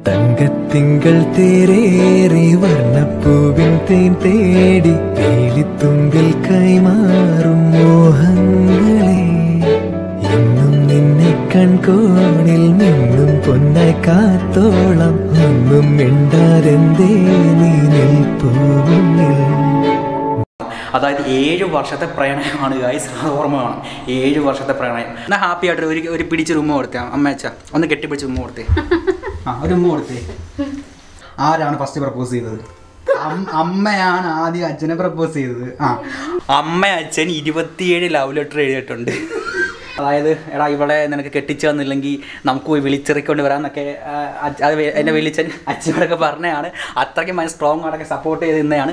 തങ്കത്തിങ്കൾ തേരേറി വർണ്ണപ്പൂവിൻ തേൻ തേടി വേലിത്തുമ്പിൽ കൈമാറും മോഹങ്ങളെ എന്നും നിന്നെ കൺകോണിൽ നിന്നും പൊന്നായി കാത്തോളം ഒന്നും മിണ്ടാതെന്തേ നീ നിൽപ്പൂ മുന്നിൽ അതായത് ഏഴ് വർഷത്തെ പ്രണയമാണ് ഗൈസ് അത് ഓർമ്മ വേണം ഏഴ് വർഷത്തെ പ്രണയം എന്നാൽ ഹാപ്പി ആയിട്ട് ഒരു ഒരു പിടിച്ചൊരു ഉമ്മ കൊടുത്തേ അമ്മയച്ച ഒന്ന് കെട്ടിപ്പിടിച്ച് ഉമ്മ കൊടുത്തേ ആ ഒരു ഉമ്മ കൊടുത്തേ ആരാണ് ഫസ്റ്റ് പ്രപ്പോസ് ചെയ്തത് അം- അമ്മയാണ് ആദ്യം അച്ഛനെ പ്രപ്പോസ് ചെയ്തത് ആ അമ്മ അച്ഛൻ ഇരുപത്തിയേഴ് ലവ് ലെറ്റർ എഴുതിയിട്ടുണ്ട് അതായത് എടാ ഇവിടെ നിനക്ക് കെട്ടിച്ചു തന്നില്ലെങ്കിൽ നമുക്ക് പോയി വിളിച്ചിറക്കൊണ്ട് വരാമെന്നൊക്കെ ആ, അച്ഛ- അത് വെ- എന്നെ വിളിച്ചൻ അച്ഛനോടൊക്കെ പറഞ്ഞതാണ് അത്രയ്ക്കും മനസ്സ് സ്ട്രോങ് ആയിട്ടൊക്കെ സപ്പോർട്ട് ചെയ്ത് നിന്നതാണ്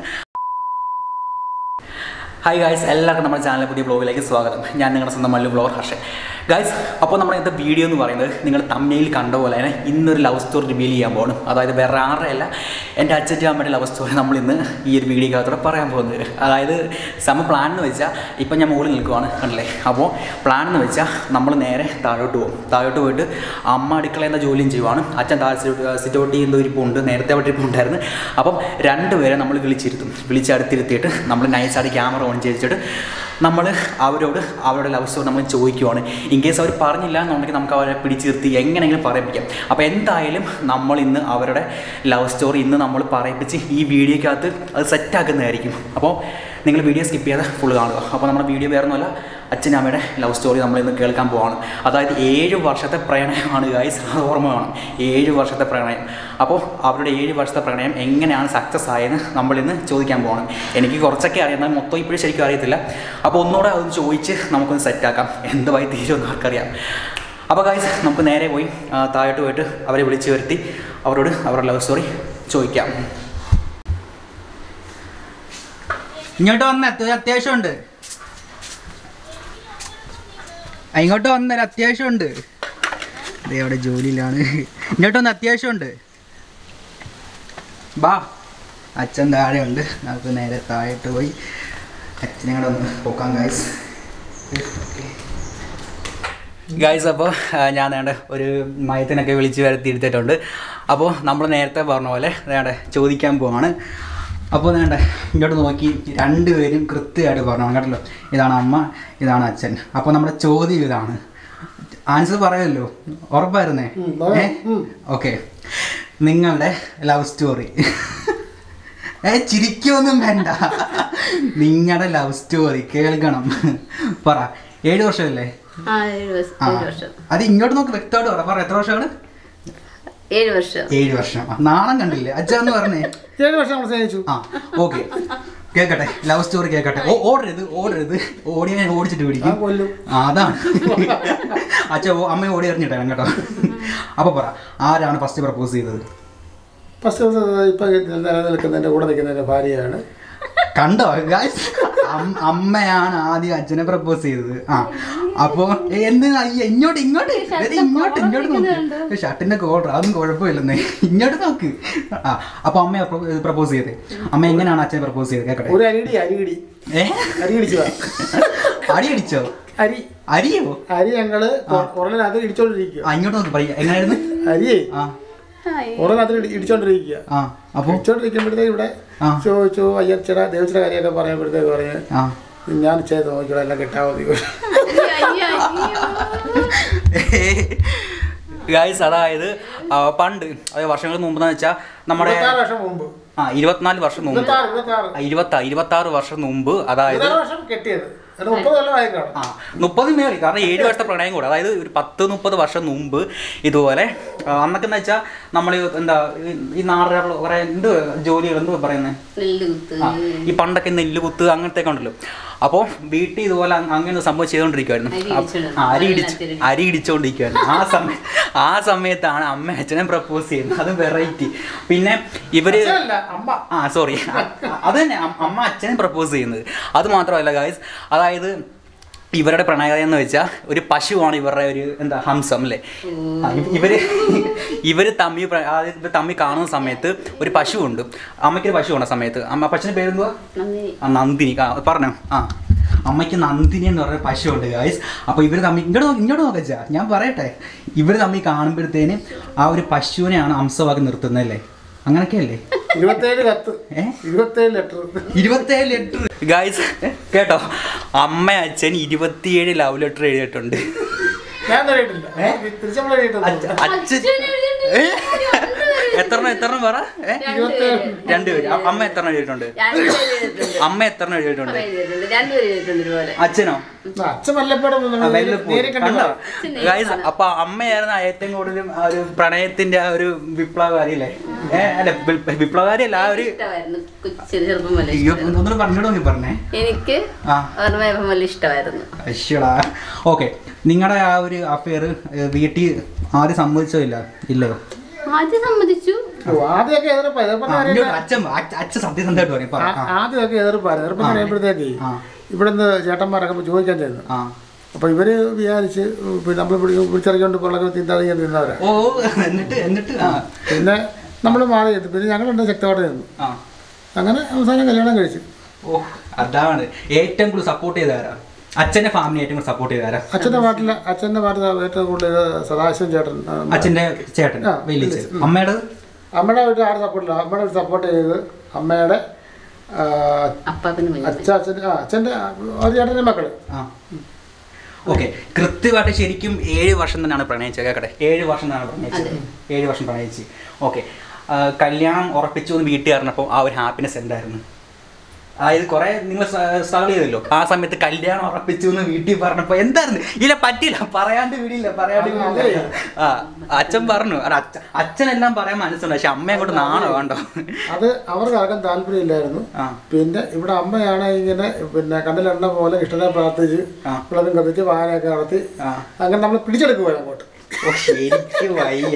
ഹായ് ഗായ്സ് എല്ലാവർക്കും നമ്മുടെ ചാനലിലെ പുതിയ ബ്ലോഗിലേക്ക് സ്വാഗതം ഞാൻ നിങ്ങളുടെ സ്വന്തം മല്ലു ബ്ലോഗർ ഹർഷൻ ഗായ്സ് അപ്പോൾ നമ്മുടെ ഇന്നത്തെ വീഡിയോ എന്ന് പറയുന്നത് നിങ്ങൾ തമ്മയിൽ കണ്ട പോലെ തന്നെ ഇന്നൊരു ലവ് സ്റ്റോറി റിവീൽ ചെയ്യാൻ പോകണം അതായത് വേറെ ആരുടെയല്ല എൻ്റെ അച്ഛൻ്റെ അമ്മയുടെ ലവ് സ്റ്റോറി നമ്മൾ ഇന്ന് ഈ ഒരു വീഡിയോക്കകത്തൂടെ പറയാൻ പോകുന്നത് അതായത് സമ പ്ലാൻ എന്ന് വെച്ചാൽ ഇപ്പം ഞാൻ മുകളിൽ നിൽക്കുവാണ് കണ്ടില്ലേ അപ്പോൾ പ്ലാൻ എന്ന് വെച്ചാൽ നമ്മൾ നേരെ താഴോട്ട് പോകും താഴോട്ട് പോയിട്ട് അമ്മ അടുക്കള എന്ന ജോലിയും ചെയ്യുവാണ് അച്ഛൻ താഴെ സിറ്റ് ഔട്ട് ചെയ്യുന്ന ഒരു ഉണ്ട് നേരത്തെ അവിടെ ഇരിപ്പ് ഉണ്ടായിരുന്നു അപ്പം രണ്ടുപേരെ നമ്മൾ വിളിച്ചിരുത്തും വിളിച്ചടുത്തിരുത്തിയിട്ട് നമ്മൾ നൈസായിട്ട് ക്യാമറ ഓൺ ചെയ്തിട്ട് നമ്മൾ അവരോട് അവരുടെ ലവ് സ്റ്റോറി നമ്മൾ ചോദിക്കുവാണ് ഇൻ കേസ് അവർ പറഞ്ഞില്ല എന്നുണ്ടെങ്കിൽ നമുക്ക് അവരെ പിടിച്ചു നിർത്തി എങ്ങനെയെങ്കിലും പറയിപ്പിക്കാം അപ്പോൾ എന്തായാലും നമ്മൾ ഇന്ന് അവരുടെ ലവ് സ്റ്റോറി ഇന്ന് നമ്മൾ പറയിപ്പിച്ച് ഈ വീഡിയോക്കകത്ത് അത് സെറ്റാക്കുന്നതായിരിക്കും അപ്പോൾ നിങ്ങൾ വീഡിയോ സ്കിപ്പ് ചെയ്യാതെ ഫുൾ കാണുക അപ്പോൾ നമ്മുടെ വീഡിയോ വേറെ ഒന്നുമല്ല അച്ഛനും അമ്മയുടെ ലവ് സ്റ്റോറി നമ്മൾ ഇന്ന് കേൾക്കാൻ പോവാണ് അതായത് ഏഴ് വർഷത്തെ പ്രണയമാണ് ഗായ്സ് അത് ഓർമ്മ വേണം ഏഴ് വർഷത്തെ പ്രണയം അപ്പോൾ അവരുടെ ഏഴ് വർഷത്തെ പ്രണയം എങ്ങനെയാണ് സക്സസ് ആയെന്ന് നമ്മൾ ഇന്ന് ചോദിക്കാൻ പോകണം എനിക്ക് കുറച്ചൊക്കെ അറിയാം എന്നാൽ മൊത്തം ഇപ്പോഴും ശരിക്കും അറിയത്തില്ല അപ്പോൾ ഒന്നുകൂടെ അതൊന്ന് ചോദിച്ച് നമുക്കൊന്ന് സെറ്റാക്കാം എന്തുമായി തീരുമെന്ന് ആർക്കറിയാം അപ്പോൾ ഗായ്സ് നമുക്ക് നേരെ പോയി ആ, താഴോട്ട് പോയിട്ട് അവരെ വിളിച്ചു വരുത്തി അവരോട് അവരുടെ ലവ് സ്റ്റോറി ചോദിക്കാം ഇങ്ങോട്ട് വന്ന അത്യാവശ്യമുണ്ട് ആ, ഇങ്ങോട്ട് വന്നൊരു അത്യാവശ്യമുണ്ട് അതെ അവിടെ ജോലിയിലാണ് ഇങ്ങോട്ട് വന്ന് അത്യാവശ്യമുണ്ട് ബാ അച്ഛൻ താഴെയുണ്ട് നമുക്ക് നേരെ താഴോട്ട് പോയി അച്ഛനെ കൂടെ ഒന്ന് പോക്കാം ഗായ്സ് ഗായ്സ് അപ്പോൾ ഞാൻ വേണ്ട ഒരു മയത്തിനൊക്കെ വിളിച്ച് വരുത്തി എടുത്തിട്ടുണ്ട് അപ്പോൾ നമ്മൾ നേരത്തെ പറഞ്ഞ പോലെ വേണ്ട ചോദിക്കാൻ പോവാണ് അപ്പോൾ വേണ്ട ഇങ്ങോട്ട് നോക്കി രണ്ടുപേരും കൃത്യമായിട്ട് പറഞ്ഞു കേട്ടല്ലോ ഇതാണ് അമ്മ ഇതാണ് അച്ഛൻ അപ്പോൾ നമ്മുടെ ചോദ്യം ഇതാണ് ആൻസർ പറയുമല്ലോ ഉറപ്പായിരുന്നേ ഏ ഓക്കെ നിങ്ങളുടെ ലവ് സ്റ്റോറി ഏ ചിരിക്കൊന്നും വേണ്ട നിങ്ങളുടെ ലവ് സ്റ്റോറി കേൾക്കണം പറ ഏഴ് വർഷമല്ലേ ആ ഏഴ് വർഷം ആ. ഏഴ് വർഷം അത് ഇങ്ങോട്ട് നോക്ക് വ്യക്തമായിട്ട് പറ പറ എത്ര വർഷമാണ് ഏഴ് വർഷം ഏഴ് വർഷം ആ, നാണം കണ്ടില്ലേ അച്ഛന്ന് പറഞ്ഞേ ഏഴ് വർഷം നമ്മൾ സ്നേഹിച്ചു ആ ഓക്കെ കേക്കട്ടെ ലവ് സ്റ്റോറി കേക്കട്ടെ ഓ ഓടരുത് ഓടരുത് ഓടിയ ഞാൻ ഓടിച്ചിട്ട് ആ പിടിക്കും കൊല്ലും ആ അതാണ് അച്ഛ ഓ അമ്മ ഓടി എറിഞ്ഞിട്ടാണ് കേട്ടോ അപ്പൊ പറ ആരാണ് ഫസ്റ്റ് പ്രപ്പോസ് ചെയ്തത് ഫസ്റ്റ് ഇപ്പൊ നിലനിൽക്കുന്ന എൻ്റെ കൂടെ നിൽക്കുന്ന എൻ്റെ ഭാര്യയാണ് കണ്ടോ ഗായ്സ് അമ്മയാണ് ആദ്യം അച്ഛനെ പ്രപ്പോസ് ചെയ്തത് ആ അപ്പൊ എന്ത് അയ്യ, ഇങ്ങോട്ട് ഇങ്ങോട്ട് എടി, ഇങ്ങോട്ട് ഇങ്ങോട്ട് നോക്ക് ഷർട്ടിന്റെ കോളർ അതൊന്നും കുഴപ്പമില്ലെന്നേ ഇങ്ങോട്ട് നോക്ക് ആ അപ്പൊ അമ്മ പ്രപ്പോസ് ചെയ്തേ അമ്മ എങ്ങനെയാണ് അച്ഛനെ പ്രപ്പോസ് ചെയ്തത് കേക്കട്ടെ ഒരു അരിടി അരിയിടി ഏ അരി ഇടിച്ചതാ അടി അടിച്ചോ അരി അരിയോ അരി ഞങ്ങള് ഉറലിനകത്ത് ഇടിച്ചോണ്ടിരിക്കുക ആ ഇങ്ങോട്ട് നോക്ക് പറയാ എങ്ങനെയായിരുന്നു അരിയേ ആ ഉറലിനകത്ത് ഇടി- ഇടിച്ചോണ്ടിരിക്കുക ആ അപ്പൊ ഇടിച്ചോണ്ടിരിക്കുമ്പോഴത്തേക്ക് ഇവിടെ ആ. ചോദിച്ചു അയ്യർച്ചട ദേവച്ചിയുടെ കാര്യമൊക്കെ പറയുമ്പോഴത്തേക്ക് പറഞ്ഞ് ആ ഞാൻ ചെയ്ത് നോക്കിയോ എല്ലാം കിട്ടാൻ മതി ഗായ്സ് അതായത് ആ, പണ്ട് അതായത് വർഷങ്ങൾക്ക് മുമ്പ് എന്ന് വെച്ചാൽ നമ്മുടെ ഇരുപത്താറ് വർഷം മുമ്പ് ആ ഇരുപത്തിനാല് വർഷം മുമ്പ് ഇരുപത്താറ് ഇരുപത്താറ് ആ, ഇരുപത്തി ഇരുപത്തി ആറ് വർഷം മുമ്പ് അതായത് ഇരുപത്താറ് വർഷം കെട്ടിയത് അത് മുപ്പത് കൊല്ലം ആയി കാണും ആ മുപ്പത് മേളി കാരണം ഏഴ് വർഷത്തെ പ്രണയം കൂടെ അതായത് ഒരു പത്ത് മുപ്പത് വർഷം മുമ്പ് ഇതുപോലെ ആ, അന്നൊക്കെ എന്ന് വെച്ചാൽ നമ്മൾ എന്താ ഈ- ഈ നാടക കുറെ എന്ത് ജോലികൾ എന്ത് പറയുന്നത് നെല്ലുകുത്ത് ആ, ഈ പണ്ടൊക്കെ നെല്ല് കുത്ത് അങ്ങനത്തെ ഉണ്ടല്ലോ അപ്പോൾ വീട്ടിൽ ഇതുപോലെ അങ് അങ്ങനെ സംഭവം ചെയ്തുകൊണ്ടിരിക്കുവായിരുന്നു അരി അപ്പ- ഇടിച്ചിടും. ആ, അരി ഇടിച്ച് വെള്ളത്തിലിട്ട്. അരി ഇടിച്ചുകൊണ്ടിരിക്കുവായിരുന്നു ആ സമയം ആ സമയത്താണ് അമ്മ അച്ഛനെ പ്രപ്പോസ് ചെയ്യുന്നത് അത് വെറൈറ്റി പിന്നെ ഇവര് അച്ഛനല്ല, അമ്മ ആ സോറി അത് തന്നെ അം- അമ്മ അച്ഛനെ പ്രപ്പോസ് ചെയ്യുന്നത് അത് മാത്രമല്ല ഗായ്സ് അതായത് ഇവരുടെ പ്രണയം എന്ന് വെച്ചാൽ ഒരു പശുവാണ് ഇവരുടെ ഒരു എന്താ ഹംസം അല്ലേ ആ, ഇവ- ഇവര് ഇവര് തമ്മി പ്ര- അതായത് ഇവർ തമ്മി കാണുന്ന സമയത്ത് ഒരു പശുവുണ്ട് അമ്മയ്ക്കൊരു പശുവാണ് ആ സമയത്ത് അമ്മ പശുവിന്റെ പേരെന്തുവാ നന്ദിനി ആ നന്ദിനി ആ, പറഞ്ഞോ ആ അമ്മയ്ക്ക് നന്ദിനി എന്ന് പറഞ്ഞ പശുവുണ്ട് ഗായ്സ് അപ്പോൾ ഇവർ തമ്മിൽ ഇങ്ങോട്ട് നോക്ക് ഇങ്ങോട്ട് നോക്കച്ചാ ഞാൻ പറയട്ടെ ഇവർ തമ്മിൽ കാണുമ്പോഴത്തേന് ആ ഒരു പശുവിനെയാണ് അംശമാക്കി നിർത്തുന്നത് അല്ലേ അങ്ങനെയൊക്കെയല്ലേ ഇരുപത്തേഴ് കത്ത് ഏ? ഇരുപത്തേഴ് ലെറ്റർ ഇരുപത്തേഴ് ലെറ്റർ ഗായ്സ് കേട്ടോ അമ്മ അച്ഛൻ ഇരുപത്തിയേഴ് ലവ് ലെറ്റർ എഴുതിയിട്ടുണ്ട് ഞാൻ തരയിട്ടില്ല തിരിച്ചമ്മൾ അച്ഛ- എഴുതിയിട്ടുണ്ട് അച്ഛൻ ഏ? എത്ര എത്ര പറ ഏ? രണ്ടുപേര്. രണ്ടുപേര് അ- അമ്മ എത്ര എഴുതിയിട്ടുണ്ട് രണ്ടുപേര് എഴുതിയിട്ടുണ്ട്. അമ്മ എത്ര എഴുതിയിട്ടുണ്ട് അമ്മ എഴുതിയിട്ടുണ്ട്. രണ്ടുപേര് എഴുതിയിട്ടുണ്ട് ഇതുപോലെ. അച്ഛനോ അച്ഛൻ വല്ലപ്പോഴും ആ, വല്ല പോയി. നേരെ കണ്ടു കണ്ടോ? അച്ഛനെ Guys, കാണാം. അപ്പൊ അമ്മയായിരുന്നു ഏറ്റവും കൂടുതലും ആ ഒരു പ്രണയത്തിന്റെ ആ ഒരു വിപ്ലവകാരി അല്ലേ ഏ അല്ല വി- വിപ്ലവകാരി അല്ല ആ ഒരു ഇഷ്ടമായിരുന്നു കൊച്ചു ചെറുപ്പം മുതലേ അയ്യോ ഇഷ്ടമായിരുന്നു. ഒന്നും പറഞ്ഞോട് നോക്കി പറഞ്ഞേ എനിക്ക് ആ. ഓർമ്മയപ്പം വലിയ ഇഷ്ടമായിരുന്നു അശ്വടാ ഓക്കെ നിങ്ങളുടെ ആ ഒരു അഫെയർ വീട്ടിൽ ആരും സമ്മതിച്ചോ ഇല്ല ഇല്ലയോ ആദ്യം സമ്മതിച്ചു ഓ, ആദ്യമൊക്കെ എതിർപ്പാ ആ, എതിർപ്പെന്ന് ഇങ്ങോട്ട് പറയുന്നത് അച്ഛൻ അച്ഛ- അച്ഛൻ സത്യസന്ധമായിട്ട് പറയും പറ. ആ, ആദ്യമൊക്കെ എതിർപ്പാണ് എതിർപ്പെന്ന് ആ. പറയുമ്പോഴത്തേക്ക് ആ. ഇവിടുന്ന് ചേട്ടന്മാരൊക്കെ ചോദിക്കാൻ ചെന്നു ആ അപ്പൊ ഇവര് വിചാരിച്ച് പിന്നെ നമ്മൾ പിടിച്ചിറങ്ങിക്കൊണ്ട് പിള്ളേർ തിന്നാതെ തിന്നവരാ ഓ എന്നിട്ട് എന്നിട്ട് ആ പിന്നെ നമ്മൾ മാറി ചെയ്തു പിന്നെ ഞങ്ങളുണ്ട് ശക്തമായിട്ട് നിന്നു ആ അങ്ങനെ അവസാനം കല്യാണം കഴിച്ചു ഓ അതാണ് ഏറ്റവും കൂടുതൽ സപ്പോർട്ട് ചെയ്താരാ അച്ഛന്റെ ഫാമിലി ഏറ്റവും കൂടുതൽ സപ്പോർട്ട് ചെയ്താരാ അച്ഛൻ്റെ പാട്ടിൽ അച്ഛൻ്റെ പാട്ടിൽ ഏറ്റവും കൂടുതൽ സദാശിവൻ ചേട്ടൻ ആ, അച്ഛന്റെ ചേട്ടൻ ആ, വലിയ വലിയ ചേട്ടൻ. അമ്മയുടെ അമ്മയുടെ വീട്ടിൽ ആരും സപ്പോർട്ടില്ല അമ്മയുടെ വീട്ടിൽ സപ്പോർട്ട് ചെയ്തത് അമ്മയുടെ ആ, അപ്പാപ്പന് മുന്നിൽ അച്ഛ അച്ഛൻ ആ അച്ഛൻ്റെ ഒരു ചേട്ടൻ്റെ മക്കള് ആ ഓക്കെ കൃത്യമായിട്ട് ശരിക്കും ഏഴ് വർഷം തന്നെയാണ് പ്രണയിച്ചത് കേക്കട്ടെ ഏഴ് വർഷം തന്നെയാണ് പ്രണയിച്ചത് ഏഴ് വർഷം പ്രണയിച്ച് ഓക്കെ കല്യാണം ഉറപ്പിച്ചു എന്ന് വീട്ടിൽ അറിഞ്ഞപ്പോൾ ആ ഒരു ഹാപ്പിനെസ് എന്തായിരുന്നു അതായത് കുറെ നിങ്ങൾ സ്ട്രഗിൾ ചെയ്തല്ലോ ആ സമയത്ത് കല്യാണം ഉറപ്പിച്ചു എന്ന് വീട്ടിൽ പറഞ്ഞപ്പോൾ എന്തായിരുന്നു ഇല്ല പറ്റില്ല പറയാണ്ട് വിടില്ല പറയാണ്ട് വിടില്ല ആ അച്ഛൻ പറഞ്ഞു അത് അച്ഛ അച്ഛനെല്ലാം പറയാൻ മനസ്സുണ്ട് പക്ഷെ അമ്മ അങ്ങോട്ട് നാണോ വേണ്ടോ അത് അവർക്ക് ആർക്കും താല്പര്യമില്ലായിരുന്നു ആ പിന്നെ ഇവിടെ അമ്മയാണ് ഇങ്ങനെ പിന്നെ കണ്ണിലെണ്ണ പോലെ ഇഷ്ടനെ പ്രാർത്ഥിച്ച് ആ. വിളക്കും കത്തിച്ച് വാഹനമൊക്കെ നടത്തി ആ അങ്ങനെ നമ്മൾ പിടിച്ചെടുക്കുക അങ്ങോട്ട് ഓ, എനിക്ക് വയ്യ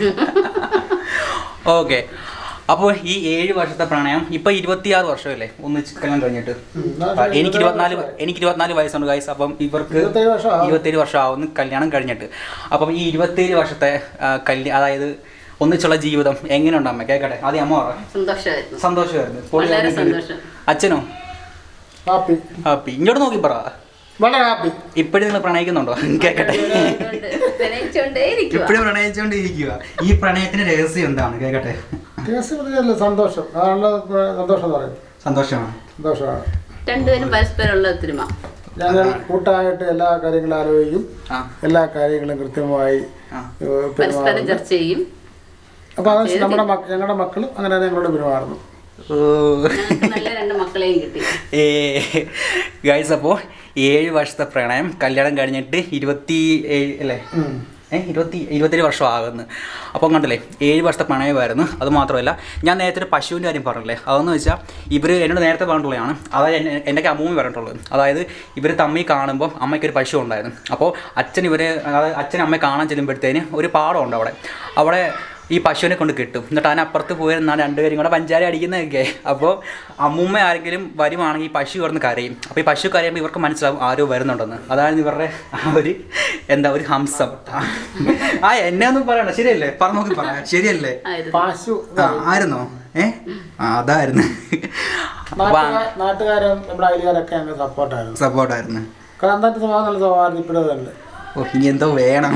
ഓക്കെ അപ്പോൾ ഈ ഏഴ് വർഷത്തെ പ്രണയം ഇപ്പൊ ഇരുപത്തിയാറ് വർഷമല്ലേ ഒന്നിച്ച് കല്യാണം കഴിഞ്ഞിട്ട് ആ, എനിക്ക് ഇരുപത്തിനാല് വ- എനിക്ക് ഇരുപത്തിനാല് വയസ്സുണ്ട് ഗൈസ് അപ്പം ഇവർക്ക് ഇരുപത്തേഴ് വർഷം ആവും. ഇരുപത്തേഴ് വർഷം ആവുന്നു കല്യാണം കഴിഞ്ഞിട്ട് അപ്പം ഈ ഇരുപത്തേഴ് വർഷത്തെ കല്യാണം അതായത് ഒന്നിച്ചുള്ള ജീവിതം എങ്ങനെയുണ്ട് അമ്മ കേക്കട്ടെ ആദ്യം അമ്മ പറ സന്തോഷമായിരുന്നു സന്തോഷമായിരുന്നു വളരെ പൊളിയായിരുന്നു. സന്തോഷം. അച്ഛനോ ഹാപ്പി ഹാപ്പി ഇങ്ങോട്ട് നോക്കി പറ വളരെ ഹാപ്പി ഇപ്പോഴും നിങ്ങൾ പ്രണയിക്കുന്നുണ്ടോ കേക്കട്ടെ പ്രണയിച്ചോണ്ടേയിരിക്കുക ഇപ്പോഴും പ്രണയിച്ചുകൊണ്ടിരിക്കുക ഈ പ്രണയത്തിന്റെ രഹസ്യം എന്താണ് കേക്കട്ടെ കേസ് പറഞ്ഞല്ല സന്തോഷം അതാണല്ലോ സന്തോഷം എന്ന് പറയുന്നത് സന്തോഷമാണ് സന്തോഷമാണ് രണ്ടുപേരും പരസ്പരമുള്ള ഒത്തൊരുമ ഞങ്ങൾ കൂട്ടായിട്ട് എല്ലാ കാര്യങ്ങളും ആലോചിക്കും ആ എല്ലാ കാര്യങ്ങളും കൃത്യമായി ആ. ഏഹ്, പരസ്പരം പെരുമാറും ചർച്ച ചെയ്യും അപ്പൊ അത് നമ്മുടെ മക്ക- ഞങ്ങളുടെ മക്കളും അങ്ങനെ തന്നെ ഞങ്ങളോട് പെരുമാറുന്നു ഓ ഞങ്ങൾക്ക് നല്ല രണ്ട് മക്കളെയും കിട്ടി ഏ ഗൈസ് അപ്പോൾ ഏഴ് വർഷത്തെ പ്രണയം കല്യാണം കഴിഞ്ഞിട്ട് ഇരുപത്തി ഏഴ് അല്ലേ ഉം. ഏ ഇരുപത്തി ഇരുപത്തേഴ് വർഷം ആകുന്നു അപ്പം കണ്ടില്ലേ ഏഴ് വർഷത്തെ പ്രണയമായിരുന്നു അത് മാത്രമല്ല ഞാൻ നേരത്തെ ഒരു പശുവിൻ്റെ കാര്യം പറഞ്ഞില്ലേ അതെന്ന് വെച്ചാൽ ഇവർ എന്നോട് നേരത്തെ പറഞ്ഞിട്ടുള്ളതാണ് അതായത് എന്നെ എൻ്റെ അമ്മൂമ്മ പറഞ്ഞിട്ടുള്ളത് അതായത് ഇവർ തമ്മിൽ കാണുമ്പോൾ അമ്മയ്ക്കൊരു പശു ഉണ്ടായിരുന്നു അപ്പോൾ അച്ഛൻ ഇവർ അതായത് അച്ഛൻ അമ്മയെ കാണാൻ ചെല്ലുമ്പോഴത്തേന് ഒരു പാടമുണ്ട് അവിടെ അവിടെ ഈ പശുവിനെ കൊണ്ട് കിട്ടും എന്നിട്ട് അതിനപ്പുറത്ത് പോയി നിന്നാണ് രണ്ടുപേരും കൂടെ പഞ്ചാര അടിക്കുന്നതൊക്കെ അപ്പോൾ അമ്മൂമ്മ ആരെങ്കിലും വരുവാണെങ്കിൽ ഈ പശു കിടന്ന് കരയും അപ്പോൾ ഈ പശു കരയുമ്പോൾ ഇവർക്ക് മനസ്സിലാവും ആരോ വരുന്നുണ്ടെന്ന് അതാണ് ഇവരുടെ ആ ഒരു എന്താ ഒരു ഹംസം ആ എന്നെ ഒന്നും പറയണ്ട ശരിയല്ലേ പറഞ്ഞു നോക്കി പറയാം ശരിയല്ലേ ആയിരുന്നു പാശു ആ ആയിരുന്നോ ഏ ആ അതായിരുന്നു നാട്ടുകാർ- നാട്ടുകാരും നമ്മുടെ അയലുകാരൊക്കെ ഞങ്ങൾ സപ്പോർട്ടായിരുന്നു സപ്പോർട്ടായിരുന്നു കാരണം എന്താ സ്വഭാവം നല്ല സ്വഭാവം ഇപ്പോഴും തന്നെ ഓ ഇനി എന്തോ വേണം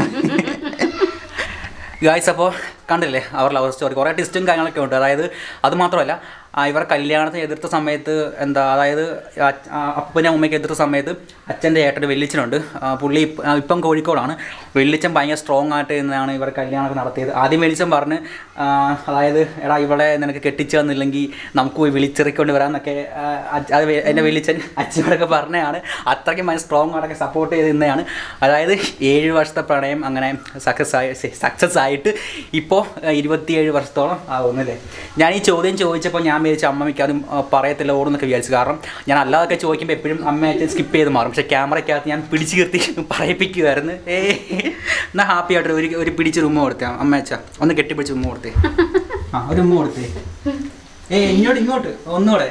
ഗായ്സ് അപ്പോൾ കണ്ടില്ലേ അവർ ലവ് സ്റ്റോറി കുറേ ടിസ്റ്റും കാര്യങ്ങളൊക്കെ ഉണ്ട് അതായത് അത് മാത്രമല്ല ആ, ഇവർ കല്യാണത്തിന് എതിർത്ത സമയത്ത് എന്താ അതായത് അച്ഛ- ആ, അപ്പനും അമ്മയ്ക്ക് എതിർത്ത സമയത്ത് അച്ഛൻ്റെ ഏട്ടൻ്റെ വെല്ലിച്ചനുണ്ട് ആ, പുള്ളി ഇപ്പ- ആ, ഇപ്പം കോഴിക്കോടാണ് വെള്ളിച്ചൻ ഭയങ്കര സ്ട്രോങ് ആയിട്ട് നിന്നാണ് ഇവർ കല്യാണമൊക്കെ നടത്തിയത് ആദ്യം വെളിച്ചൻ പറഞ്ഞ് ആ, അതായത് എടാ ഇവളെ നിനക്ക് കെട്ടിച്ചു തന്നില്ലെങ്കിൽ നമുക്ക് പോയി വിളിച്ചിറക്കൊണ്ട് വരാമെന്നൊക്കെ ആ, അച്ഛ- അത് വെ- എൻ്റെ വെള്ളിച്ചൻ അച്ഛനോടൊക്കെ പറഞ്ഞതാണ് അത്രയ്ക്കും ഭയങ്കര സ്ട്രോങ് ആയിട്ടൊക്കെ സപ്പോർട്ട് ചെയ്ത് നിന്നതാണ് അതായത് ഏഴ് വർഷത്തെ പ്രണയം അങ്ങനെ സക്സസ് ആയി സക്സസ് ആയിട്ട് ഇപ്പോൾ ഇരുപത്തിയേഴ് വർഷത്തോളം ആകുന്നല്ലേ ഞാൻ ഈ ചോദ്യം ചോദിച്ചപ്പോൾ ഞാൻ വിചാരിച്ചു അമ്മയ്ക്ക് അതും ആ, പറയത്തില്ല ഓടുന്നൊക്കെ വിചാരിച്ചു കാരണം ഞാൻ അല്ലാതൊക്കെ ചോദിക്കുമ്പോൾ എപ്പോഴും അമ്മയായിട്ട് സ്കിപ്പ് ചെയ്ത് മാറും പക്ഷേ ക്യാമറയ്ക്കകത്ത് ഞാൻ പിടിച്ച് നിർത്തി പറയിപ്പിക്കുമായിരുന്നു ഏ എന്നാൽ ഹാപ്പി ആയിട്ട് ഒരു ഒരു പിടിച്ച് ഉമ്മ കൊടുത്തേ അമ്മയച്ച ഒന്ന് കെട്ടിപ്പിടിച്ച് ഉമ്മ കൊടുത്തേ ആ ഒരു ഉമ്മ കൊടുത്തേ ഏ ഇങ്ങോട്ട് ഇങ്ങോട്ട് ഒന്നുകൂടെ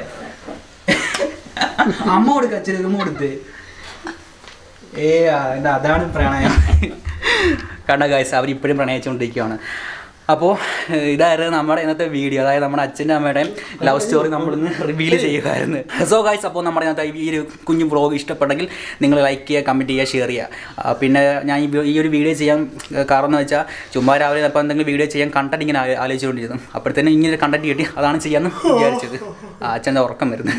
അമ്മ കൊടുക്ക അച്ഛൻ ഉമ്മ കൊടുത്തേ ഏ ആ, ഇത് അതാണ് പ്രണയം കണ്ട ഗായ്സ് അവർ ഇപ്പോഴും പ്രണയിച്ചുകൊണ്ടിരിക്കുകയാണ് അപ്പോൾ ഇതായിരുന്നു നമ്മുടെ ഇന്നത്തെ വീഡിയോ അതായത് നമ്മുടെ അച്ഛൻ്റെ അമ്മയുടെയും ലവ് സ്റ്റോറി നമ്മളിന്ന് റിവീൽ ചെയ്യുമായിരുന്നു സോ ഗൈസ് അപ്പോൾ നമ്മുടെ ഇന്നത്തെ ഈ ഒരു കുഞ്ഞു വ്ളോഗ് ഇഷ്ടപ്പെട്ടെങ്കിൽ നിങ്ങൾ ലൈക്ക് ചെയ്യുക കമൻറ്റ് ചെയ്യുക ഷെയർ ചെയ്യുക ആ, പിന്നെ ഞാൻ ഈ വി- ഈ ഒരു വീഡിയോ ചെയ്യാൻ കാരണം എന്ന് വെച്ചാൽ ചുമ്മാ രാവിലെ അപ്പോൾ എന്തെങ്കിലും വീഡിയോ ചെയ്യാൻ കണ്ടന്റ് ഇങ്ങനെ ആലോ- ആലോചിച്ചുകൊണ്ടിരുന്നു അപ്പോഴത്തേനും ഇങ്ങനെ കണ്ടന്റ് കിട്ടി അതാണ് ചെയ്യാമെന്ന് വിചാരിച്ചത് ആ, അച്ഛൻ്റെ ഉറക്കം വരുന്നത്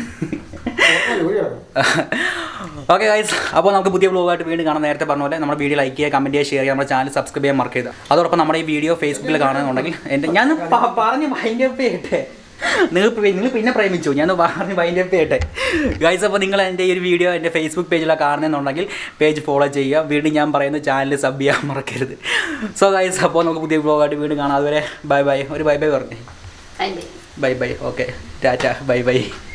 ഓക്കെ ഗൈസ് അപ്പോൾ നമുക്ക് പുതിയ വ്ലോഗായിട്ട് വീണ്ടും കാണാം നേരത്തെ പറഞ്ഞ പോലെ നമ്മുടെ വീഡിയോ ലൈക്ക് ചെയ്യുക കമൻറ്റ് ചെയ്യുക ഷെയർ ചെയ്യുക നമ്മുടെ ചാനൽ സബ്സ്ക്രൈബ് ചെയ്യാൻ മറക്കുക ചെയ്ത് അതോടൊപ്പം നമ്മുടെ ഈ വീഡിയോ ഫേസ്ബുക്കിൽ കാണുന്നുണ്ടെങ്കിൽ എൻ്റെ ഞാൻ പ- പറഞ്ഞ് വൈൻഡപ്പ് ചെയ്യട്ടെ നിങ്ങൾ നിങ്ങൾ പിന്നെ പ്രേമിച്ചു ഞാൻ പറഞ്ഞ് വൈൻഡപ്പ് ചെയ്യട്ടെ ഗൈസ് അപ്പോൾ നിങ്ങൾ എൻ്റെ ഈ ഒരു വീഡിയോ എൻ്റെ ഫേസ്ബുക്ക് പേജിലാണ് കാണുന്നുണ്ടെങ്കിൽ പേജ് ഫോളോ ചെയ്യുക വീണ്ടും ഞാൻ പറയുന്ന ചാനൽ സബ് ചെയ്യാൻ മറക്കരുത് സോ ഗൈസ് അപ്പോൾ നമുക്ക് പുതിയ വ്ലോഗായിട്ട് വീണ്ടും കാണാം അതുവരെ ബൈ ബൈ ഒരു ബൈ ബൈ പറഞ്ഞേ അതിൻ്റെ bye bye okay tata bye by